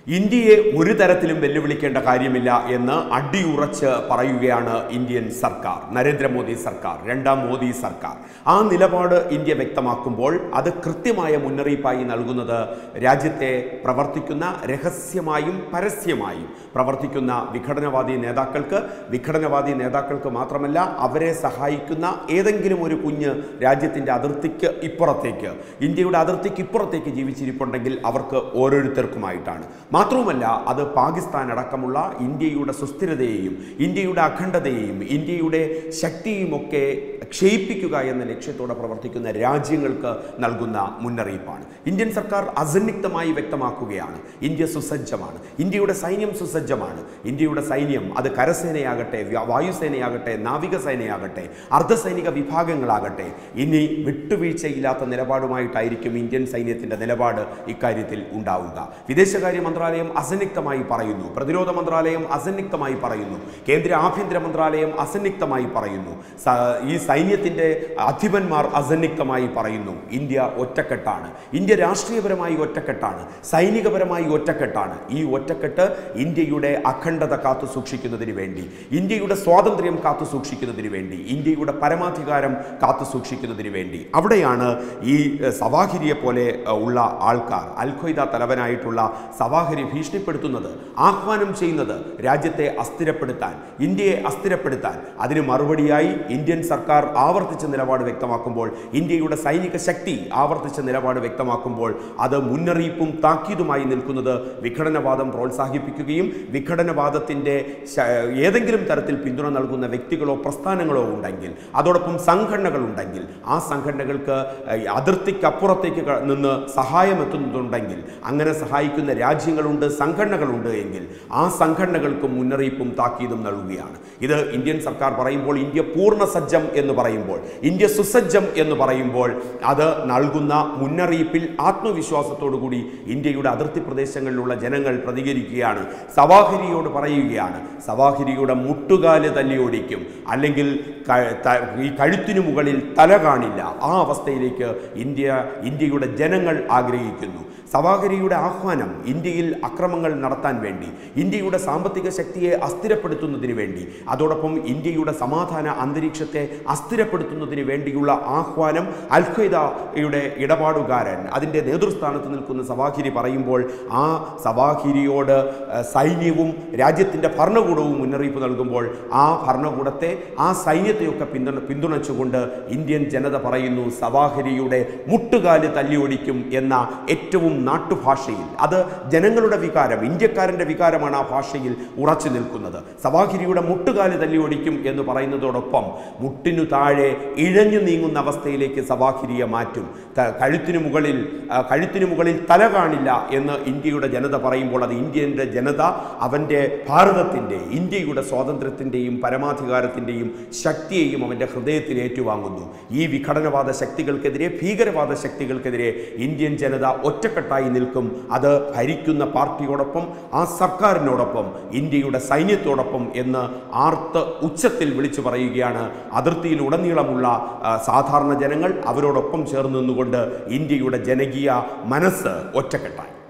ഇന്ത്യയെ ഒരു തരത്തിലും വെല്ലുവിളിക്കേണ്ട കാര്യമില്ല എന്ന് അടിയുറച്ച് പറയുകയാണ് ഇന്ത്യൻ സർക്കാർ നരേന്ദ്രമോദി സർക്കാർ രണ്ടാം മോദി സർക്കാർ ആ നിലപാട് ഇന്ത്യ വ്യക്തമാക്കുമ്പോൾ അത് കൃത്യമായ മുന്നറിയിപ്പായി നൽകുന്നത് രാജ്യത്തെ പ്രവർത്തിക്കുന്ന രഹസ്യമായും പരസ്യമായും പ്രവർത്തിക്കുന്ന വിഘടനവാദി നേതാക്കൾക്ക് വിഘടനവാദി നേതാക്കൾക്ക് മാത്രമല്ല അവരെ സഹായിക്കുന്ന ഏതെങ്കിലും ഒരു കുഞ്ഞ് രാജ്യത്തിൻ്റെ അതിർത്തിക്ക് ഇപ്പുറത്തേക്ക് ഇന്ത്യയുടെ അതിർത്തിക്ക് ഇപ്പുറത്തേക്ക് ജീവിച്ചിരിപ്പുണ്ടെങ്കിൽ അവർക്ക് ഓരോരുത്തർക്കുമായിട്ടാണ് മാത്രവുമല്ല അത് പാകിസ്ഥാൻ അടക്കമുള്ള ഇന്ത്യയുടെ സുസ്ഥിരതയെയും ഇന്ത്യയുടെ അഖണ്ഡതയെയും ഇന്ത്യയുടെ ശക്തിയുമൊക്കെ ക്ഷയിപ്പിക്കുക എന്ന ലക്ഷ്യത്തോടെ പ്രവർത്തിക്കുന്ന രാജ്യങ്ങൾക്ക് നൽകുന്ന മുന്നറിയിപ്പാണ് ഇന്ത്യൻ സർക്കാർ അസന്നിഗ്ധമായി വ്യക്തമാക്കുകയാണ് ഇന്ത്യ സുസജ്ജമാണ് ഇന്ത്യയുടെ സൈന്യം സുസജ്ജമാണ് ഇന്ത്യയുടെ സൈന്യം അത് കരസേനയാകട്ടെ വ്യ- വായുസേനയാകട്ടെ നാവികസേനയാകട്ടെ അർദ്ധസൈനിക വിഭാഗങ്ങളാകട്ടെ ഇനി വിട്ടുവീഴ്ചയില്ലാത്ത നിലപാടുമായിട്ടായിരിക്കും ഇന്ത്യൻ സൈന്യത്തിന്റെ നിലപാട് ഇക്കാര്യത്തിൽ ഉണ്ടാവുക വിദേശകാര്യ മന്ത്രാലയം അസന്നിഗ്ധമായി പറയുന്നു പ്രതിരോധ മന്ത്രാലയം അസന്നിഗ്ധമായി പറയുന്നു കേന്ദ്ര ആഭ്യന്തര മന്ത്രാലയം അസന്നിഗ്ധമായി പറയുന്നു സ- ഈ സൈന്യത്തിന്റെ അധിപന്മാർ അസന്നിഗ്ധമായി പറയുന്നു ഇന്ത്യ ഒറ്റക്കെട്ടാണ് ഇന്ത്യ രാഷ്ട്രീയപരമായി ഒറ്റക്കെട്ടാണ് സൈനികപരമായി ഒറ്റക്കെട്ടാണ് ഈ ഒറ്റക്കെട്ട് ഇന്ത്യയുടെ അഖണ്ഡത കാത്തു സൂക്ഷിക്കുന്നതിന് വേണ്ടി ഇന്ത്യയുടെ സ്വാതന്ത്ര്യം കാത്തു സൂക്ഷിക്കുന്നതിന് വേണ്ടി ഇന്ത്യയുടെ പരമാധികാരം കാത്തു സൂക്ഷിക്കുന്നതിന് വേണ്ടി അവിടെയാണ് ഈ എഹ്, സവാഹിരിയെ പോലെ എഹ്, ഉള്ള ആൾക്കാർ അൽ ഖ്വയ്ദ തലവനായിട്ടുള്ള സവാഹിരി ഭീഷണിപ്പെടുത്തുന്നത് ആഹ്വാനം ചെയ്യുന്നത് രാജ്യത്തെ അസ്ഥിരപ്പെടുത്താൻ ഇന്ത്യയെ അസ്ഥിരപ്പെടുത്താൻ അതിന് മറുപടിയായി ഇന്ത്യൻ സർക്കാർ ആവർത്തിച്ച നിലപാട് വ്യക്തമാക്കുമ്പോൾ ഇന്ത്യയുടെ സൈനിക ശക്തി ആവർത്തിച്ച നിലപാട് വ്യക്തമാക്കുമ്പോൾ അത് മുന്നറിയിപ്പും താക്കീതുമായി നിൽക്കുന്നത് വിഘടനവാദം പ്രോത്സാഹിപ്പിക്കുകയും വിഘടനവാദത്തിൻ്റെ ശ- ഏതെങ്കിലും തരത്തിൽ പിന്തുണ നൽകുന്ന വ്യക്തികളോ പ്രസ്ഥാനങ്ങളോ ഉണ്ടെങ്കിൽ അതോടൊപ്പം സംഘടനകൾ ഉണ്ടെങ്കിൽ ആ സംഘടനകൾക്ക് ഏഹ്, അതിർത്തിക്കപ്പുറത്തേക്ക് ക- നിന്ന് സഹായം എത്തുന്നുണ്ടെങ്കിൽ അങ്ങനെ സഹായിക്കുന്ന രാജ്യങ്ങളുണ്ട് സംഘടനകളുണ്ട് എങ്കിൽ ആ സംഘടനകൾക്ക് മുന്നറിയിപ്പും താക്കീതും നൽകുകയാണ് ഇത് ഇന്ത്യൻ സർക്കാർ പറയുമ്പോൾ ഇന്ത്യ പൂർണ്ണ സജ്ജം എന്ന് പറയുമ്പോൾ ഇന്ത്യ സുസജ്ജം എന്ന് പറയുമ്പോൾ അത് നൽകുന്ന മുന്നറിയിപ്പിൽ ആത്മവിശ്വാസത്തോടു കൂടി ഇന്ത്യയുടെ അതിർത്തി പ്രദേശങ്ങളിലുള്ള ജനങ്ങൾ പ്രതികരിക്കുകയാണ് സവാഹിരിയോട് പറയുകയാണ് സവാഹിരിയുടെ മുട്ടുകാല് തല്ലിയോടിക്കും അല്ലെങ്കിൽ ക- ത- ഈ കഴുത്തിനു മുകളിൽ തല കാണില്ല ആ അവസ്ഥയിലേക്ക് ഇന്ത്യ ഇന്ത്യയുടെ ജനങ്ങൾ ആഗ്രഹിക്കുന്നു സവാഹരിയുടെ ആഹ്വാനം ഇന്ത്യയിൽ അക്രമങ്ങൾ നടത്താൻ വേണ്ടി ഇന്ത്യയുടെ സാമ്പത്തിക ശക്തിയെ അസ്ഥിരപ്പെടുത്തുന്നതിന് വേണ്ടി അതോടൊപ്പം ഇന്ത്യയുടെ സമാധാന അന്തരീക്ഷത്തെ അസ്ഥിരപ്പെടുത്തുന്നതിന് വേണ്ടിയുള്ള ആഹ്വാനം അൽ ഖ്വയ്ദയുടെ ഇടപാടുകാരൻ അതിൻ്റെ നേതൃസ്ഥാനത്ത് നിൽക്കുന്ന സവാഹിരി പറയുമ്പോൾ ആ സവാഹിരിയോട് ഏഹ്, സൈന്യവും രാജ്യത്തിൻ്റെ ഭരണകൂടവും മുന്നറിയിപ്പ് നൽകുമ്പോൾ ആ ഭരണകൂടത്തെ ആ സൈന്യത്തെയൊക്കെ പിന്തുണ പിന്തുണച്ചുകൊണ്ട് ഇന്ത്യൻ ജനത പറയുന്നു സവാഹരിയുടെ മുട്ടുകാല് തല്ലിയൊടിക്കും എന്ന ഏറ്റവും നാട്ടുഭാഷയിൽ അത് ജനങ്ങളുടെ വികാരം ഇന്ത്യക്കാരൻ്റെ വികാരമാണ് ആ ഭാഷയിൽ ഉറച്ചു നിൽക്കുന്നത് സവാഹിരിയുടെ മുട്ടുകാല് തല്ലിയൊടിക്കും എന്ന് പറയുന്നതോടൊപ്പം മുട്ടിനു താഴെ ഇഴഞ്ഞു നീങ്ങുന്ന അവസ്ഥയിലേക്ക് സവാഹിരിയെ മാറ്റും ത- കഴുത്തിനു മുകളിൽ ആ, കഴുത്തിനു മുകളിൽ തല കാണില്ല എന്ന് ഇന്ത്യയുടെ ജനത പറയുമ്പോൾ അത് ഇന്ത്യൻ്റെ ജനത അവൻ്റെ ഭാരതത്തിൻ്റെ ഇന്ത്യയുടെ സ്വാതന്ത്ര്യത്തിൻ്റെയും പരമാധികാരത്തിൻ്റെയും ശക്തിയെയും അവൻ്റെ ഹൃദയത്തിൽ ഏറ്റുവാങ്ങുന്നു ഈ വിഘടനവാദ ശക്തികൾക്കെതിരെ ഭീകരവാദ ശക്തികൾക്കെതിരെ ഇന്ത്യൻ ജനത ഒറ്റക്കെട്ടായി നിൽക്കും അത് ഭരിക്കുന്ന പാർട്ടിയോടൊപ്പം ആ സർക്കാരിനോടൊപ്പം ഇന്ത്യയുടെ സൈന്യത്തോടൊപ്പം എന്ന് ആർത്ത് ഉച്ചത്തിൽ വിളിച്ചു പറയുകയാണ് അതിർത്തിയിലുടനീളമുള്ള ആ, സാധാരണ ജനങ്ങൾ അവരോടൊപ്പം ചേർന്ന് നിന്നുകൊണ്ട് ഇന്ത്യയുടെ ജനകീയ മനസ്സ് ഒറ്റക്കെട്ടായി